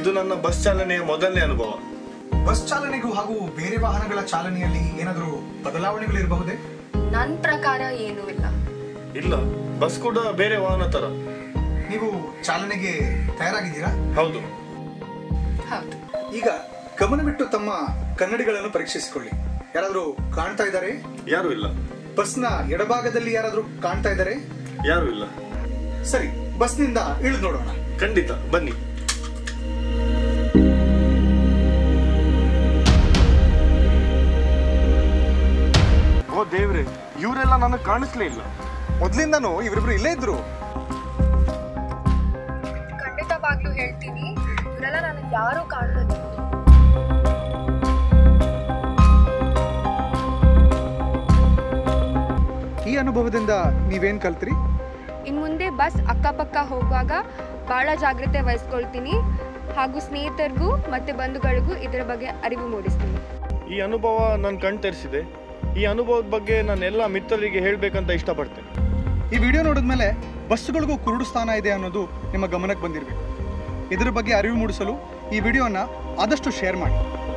ಇದು ನನ್ನ ಬಸ್ ಚಾಲನೆಯ ಮೊದಲನೇ ಅನುಭವ ಬಸ್ ಚಾಲನೆಗೂ ಹಾಗೂ ಬೇರೆ ವಾಹನಗಳ ಚಾಲನೆಯಲ್ಲಿ ಏನಾದರೂ ಬದಲಾವಣೆಗಳಿರಬಹುದೇ ನನ್ನ ಪ್ರಕಾರ ಏನೂ ಇಲ್ಲ ಇಲ್ಲ ಬಸ್ ಕೂಡ ಬೇರೆ ವಾಹನ ತರ ನೀವು ಚಾಲನೆಗೆ ತಯಾರಾಗಿದ್ದೀರಾ ಹೌದು ಹೌದು ಈಗ ಗಮನವಿಟ್ಟು ತಮ್ಮ ಕನ್ನಡಿಗಳನ್ನು ಪರೀಕ್ಷಿಸಿಕೊಳ್ಳಿ ಯಾರಾದರೂ ಕಾಣ್ತಾ ಇದ್ದಾರೆ ಯಾರು ಇಲ್ಲ ಬಸ್ನ ಎಡಭಾಗದಲ್ಲಿ ಯಾರಾದರೂ ಕಾಣ್ತಾ ಇದ್ದಾರೆ ಯಾರು ಇಲ್ಲ ಸರಿ ಬಸ್ನಿಂದ ಇಳಿದು ನೋಡೋಣ ಖಂಡಿತ ಬನ್ನಿ ಓ ದೇವ್ರೆ ಇವರೆಲ್ಲ ನನಗೆ ಕಾಣಿಸ್ಲೇ ಇಲ್ಲ ಮೊದ್ಲಿಂದಾನು ಇವರಿಬ್ರು ಇಲ್ಲೇ ಇದ್ರು ಖಂಡಿತವಾಗ್ಲೂ ಹೇಳ್ತೀನಿ ಇವರೆಲ್ಲ ನನಗೆ ಯಾರೂ ಕಾಣಲಿಲ್ಲ ಈ ಅನುಭವದಿಂದ ನೀವೇನ್ ಕಲ್ತ್ರಿ ಇನ್ನು ಮುಂದೆ ಬಸ್ ಅಕ್ಕಪಕ್ಕ ಹೋಗುವಾಗ ಭಾಳ ಜಾಗ್ರತೆ ವಹಿಸ್ಕೊಳ್ತೀನಿ ಹಾಗೂ ಸ್ನೇಹಿತರಿಗೂ ಮತ್ತು ಬಂಧುಗಳಿಗೂ ಇದರ ಬಗ್ಗೆ ಅರಿವು ಮೂಡಿಸ್ತೀನಿ ಈ ಅನುಭವ ನನ್ನ ಕಣ್ ತೆರೆಸಿದೆ ಈ ಅನುಭವದ ಬಗ್ಗೆ ನಾನು ಎಲ್ಲ ಮಿತ್ರರಿಗೆ ಹೇಳಬೇಕಂತ ಇಷ್ಟಪಡ್ತೇನೆ ಈ ವಿಡಿಯೋ ನೋಡಿದ್ಮೇಲೆ ಬಸ್ಸುಗಳಿಗೂ ಕುರುಡು ಸ್ಥಾನ ಇದೆ ಅನ್ನೋದು ನಿಮ್ಮ ಗಮನಕ್ಕೆ ಬಂದಿರಬೇಕು ಇದರ ಬಗ್ಗೆ ಅರಿವು ಮೂಡಿಸಲು ಈ ವಿಡಿಯೋನ ಆದಷ್ಟು ಶೇರ್ ಮಾಡಿ